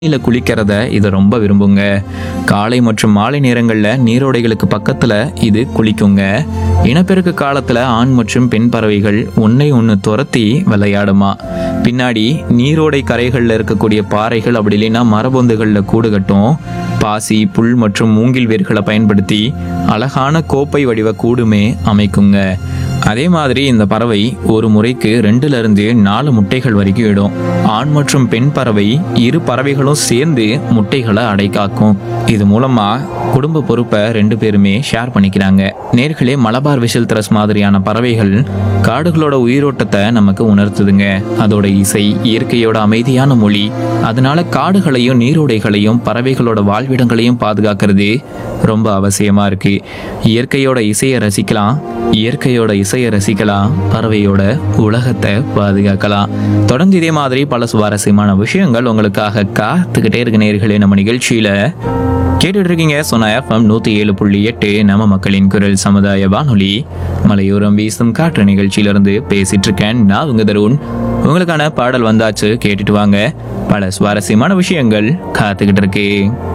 தண்ணியில குளிக்கிறத இது ரொம்ப விரும்புங்க காலை மற்றும் மாலை நேரங்களில் நீரோடைகளுக்கு பக்கத்துல இது குளிக்குங்க இனப்பெருக்க காலத்துல ஆண் மற்றும் பெண் பறவைகள் ஒன்றை ஒன்று துரத்தி விளையாடுமா பின்னாடி நீரோடை கரைகளில் இருக்கக்கூடிய பாறைகள் அப்படி இல்லைன்னா மரபொந்துகளில் கூடு கட்டும் பாசி புல் மற்றும் மூங்கில் வேர்களை பயன்படுத்தி அழகான கோப்பை வடிவ கூடுமே அமைக்குங்க அதே மாதிரி இந்த பறவை ஒரு முறைக்கு ரெண்டுல இருந்து நாலு முட்டைகள் வரைக்கும் இடும் ஆண் மற்றும் பெண் பறவை இரு பறவைகளும் சேர்ந்து முட்டைகளை அடைக்காக்கும் இது மூலமா குடும்ப பொறுப்பை ரெண்டு பேருமே ஷேர் பண்ணிக்கிறாங்க நேர்களே மலபார் விஷல் த்ரஸ் மாதிரியான பறவைகள் காடுகளோட உயிரோட்டத்தை நமக்கு உணர்த்துதுங்க அதோட இசை இயற்கையோட அமைதியான மொழி அதனால காடுகளையும் நீரோடைகளையும் பறவைகளோட வாழ்விடங்களையும் பாதுகாக்கிறது ரொம்ப அவசியமா இருக்கு இயற்கையோட இசையை ரசிக்கலாம் இயற்கையோட இசையை ரசிக்கலாம் பறவையோட உலகத்தை பாதுகாக்கலாம் தொடர்ந்து இதே மாதிரி பல சுவாரஸ்யமான விஷயங்கள் உங்களுக்காக காத்துக்கிட்டே இருக்க நேர்களே நம்ம நிகழ்ச்சியில கேட்டுட்டு இருக்கீங்க சொன்ன எஃப்எம் நூத்தி ஏழு புள்ளி எட்டு நம்ம மக்களின் குரல் சமுதாய வானொலி மலையோரம் வீசும் காற்று நிகழ்ச்சியிலிருந்து பேசிட்டு இருக்கேன் நான் உங்க தருண் உங்களுக்கான பாடல் வந்தாச்சு கேட்டுட்டு வாங்க பல சுவாரஸ்யமான விஷயங்கள் காத்துக்கிட்டு இருக்கு